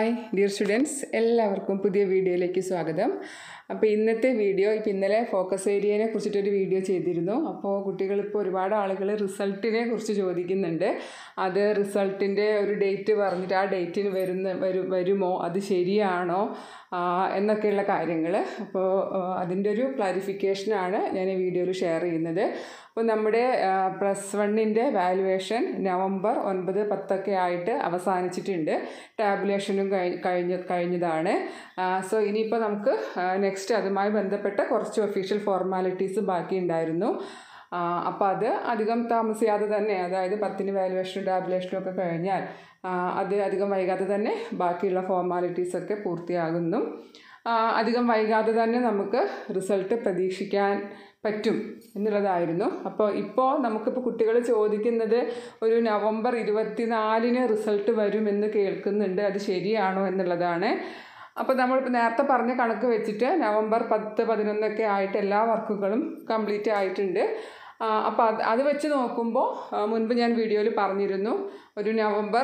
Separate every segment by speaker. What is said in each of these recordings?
Speaker 1: hi dear students എല്ലാവർക്കും പുതിയ വീഡിയോയിലേക്ക് സ്വാഗതം അപ്പോൾ ഇന്നത്തെ വീഡിയോ ഇപ്പോൾ ഇന്നലെ ഫോക്കസ് ഏരിയനെ കുറിച്ചിട്ടൊരു വീഡിയോ ചെയ്തിരുന്നു അപ്പോൾ കുട്ടികളിപ്പോൾ ഒരുപാട് ആളുകൾ റിസൾട്ടിനെ കുറിച്ച് ചോദിക്കുന്നുണ്ട് അത് റിസൾട്ടിൻ്റെ ഒരു ഡേറ്റ് പറഞ്ഞിട്ട് ആ ഡേറ്റിന് വരുന്ന വരും വരുമോ അത് ശരിയാണോ ആ, എന്നൊക്കെയുള്ള കാര്യങ്ങൾ അപ്പോൾ അതിൻ്റെ ഒരു ക്ലാരിഫിക്കേഷനാണ് ഞാൻ ഈ വീഡിയോയിൽ ഷെയർ ചെയ്യുന്നത് അപ്പോൾ നമ്മുടെ പ്ലസ് വണ്ണിൻ്റെ വാലുവേഷൻ നവംബർ ഒൻപത് പത്തൊക്കെ ആയിട്ട് അവസാനിച്ചിട്ടുണ്ട് ടാബുലേഷനും കഴി കഴിഞ്ഞ കഴിഞ്ഞതാണ് സോ ഇനിയിപ്പോൾ നമുക്ക് നെക്സ്റ്റ് അതുമായി ബന്ധപ്പെട്ട കുറച്ച് ഒഫീഷ്യൽ ഫോർമാലിറ്റീസ് ബാക്കി ഉണ്ടായിരുന്നു അപ്പോൾ അത് അധികം താമസിയാതെ തന്നെ അതായത് പത്തിന് വാലുവേഷനും ടാബുലേഷനും ഒക്കെ കഴിഞ്ഞാൽ ആ, അത് അധികം വൈകാതെ തന്നെ ബാക്കിയുള്ള ഫോർമാലിറ്റീസൊക്കെ പൂർത്തിയാകുന്നു ആ, അധികം വൈകാതെ തന്നെ നമുക്ക് റിസൾട്ട് പ്രതീക്ഷിക്കാൻ പറ്റും എന്നുള്ളതായിരുന്നു അപ്പോൾ ഇപ്പോൾ നമുക്കിപ്പോൾ കുട്ടികൾ ചോദിക്കുന്നത് ഒരു നവംബർ ഇരുപത്തിനാലിന് റിസൾട്ട് വരുമെന്ന് കേൾക്കുന്നുണ്ട് അത് ശരിയാണോ എന്നുള്ളതാണ് അപ്പോൾ നമ്മളിപ്പോൾ നേരത്തെ പറഞ്ഞ കണക്ക് വെച്ചിട്ട് നവംബർ പത്ത് പതിനൊന്നൊക്കെ ആയിട്ട് എല്ലാ വർക്കുകളും കംപ്ലീറ്റ് ആയിട്ടുണ്ട് അപ്പോൾ അത് അത് വെച്ച് നോക്കുമ്പോൾ ആ, മുൻപ് ഞാൻ വീഡിയോയിൽ പറഞ്ഞിരുന്നു ഒരു നവംബർ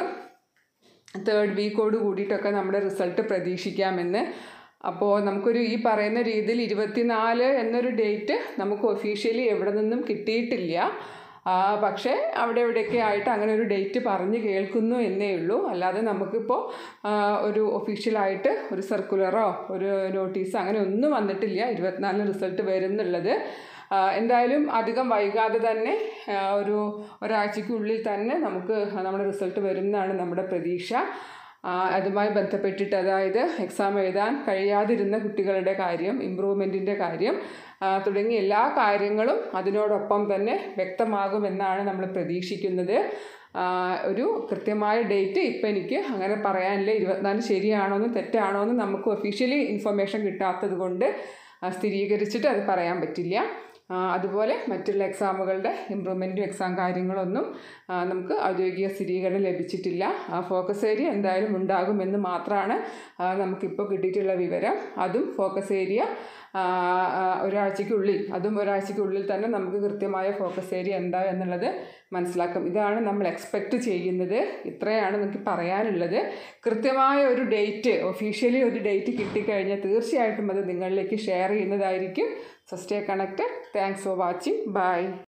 Speaker 1: തേർഡ് വീക്കോട് കൂടിയിട്ടൊക്കെ നമ്മുടെ റിസൾട്ട് പ്രതീക്ഷിക്കാമെന്ന് അപ്പോൾ നമുക്കൊരു ഈ പറയുന്ന രീതിയിൽ ഇരുപത്തിനാല് എന്നൊരു ഡേറ്റ് നമുക്ക് ഒഫീഷ്യലി എവിടെ നിന്നും കിട്ടിയിട്ടില്ല ആ, പക്ഷേ അവിടെ എവിടെയൊക്കെ ആയിട്ട് അങ്ങനെ ഒരു ഡേറ്റ് പറഞ്ഞ് കേൾക്കുന്നു എന്നേ ഉള്ളൂ അല്ലാതെ നമുക്കിപ്പോൾ ആ, ഒരു ഒഫീഷ്യലായിട്ട് ഒരു സർക്കുലറോ ഒരു നോട്ടീസോ അങ്ങനെ ഒന്നും വന്നിട്ടില്ല ഇരുപത്തിനാലിന് റിസൾട്ട് വരുന്നുള്ളത് ആ, എന്തായാലും അധികം വൈകാതെ തന്നെ ആ, ഒരു ഒരാഴ്ചയ്ക്കുള്ളിൽ തന്നെ നമുക്ക് നമ്മുടെ റിസൾട്ട് വരുന്നതാണ് നമ്മുടെ പ്രതീക്ഷ ആ, അതുമായി ബന്ധപ്പെട്ടിട്ട് അതായത് എക്സാം എഴുതാൻ കഴിയാതിരുന്ന കുട്ടികളുടെ കാര്യം ഇമ്പ്രൂവ്മെൻറ്റിൻ്റെ കാര്യം ആ, തുടങ്ങിയ എല്ലാ കാര്യങ്ങളും അതിനോടൊപ്പം തന്നെ വ്യക്തമാകുമെന്നാണ് നമ്മൾ പ്രതീക്ഷിക്കുന്നത് ആ, ഒരു കൃത്യമായ ഡേറ്റ് ഇപ്പം എനിക്ക് അങ്ങനെ പറയാനില്ല ഇരുപത്തിനാല് ശരിയാണോ എന്ന് തെറ്റാണോ എന്ന് നമുക്ക് ഒഫീഷ്യലി ഇൻഫർമേഷൻ കിട്ടാത്തത് കൊണ്ട് ആ, സ്ഥിരീകരിച്ചിട്ട് അത് പറയാൻ പറ്റില്ല ആ, അതുപോലെ മറ്റുള്ള എക്സാമുകളുടെ ഇമ്പ്രൂവ്മെൻറ്റും എക്സാം കാര്യങ്ങളൊന്നും ആ, നമുക്ക് ഔദ്യോഗിക സ്ഥിരീകരണം ലഭിച്ചിട്ടില്ല ആ ഫോക്കസ് ഏരിയ എന്തായാലും ഉണ്ടാകുമെന്ന് മാത്രമാണ് ആ, നമുക്കിപ്പോൾ കിട്ടിയിട്ടുള്ള വിവരം അതും ഫോക്കസ് ഏരിയ ആ, ആ, ഒരാഴ്ചയ്ക്കുള്ളിൽ അതും ഒരാഴ്ചയ്ക്കുള്ളിൽ തന്നെ നമുക്ക് കൃത്യമായ ഫോക്കസ് ഏരിയ എന്താ എന്നുള്ളത് മനസ്സിലാക്കും ഇതാണ് നമ്മൾ എക്സ്പെക്റ്റ് ചെയ്യുന്നത് ഇത്രയാണ് നമുക്ക് പറയാനുള്ളത് കൃത്യമായ ഒരു ഡേറ്റ് ഒഫീഷ്യലി ഒരു ഡേറ്റ് കിട്ടിക്കഴിഞ്ഞാൽ തീർച്ചയായിട്ടും അത് നിങ്ങളിലേക്ക് ഷെയർ ചെയ്യുന്നതായിരിക്കും so stay connected thanks for watching by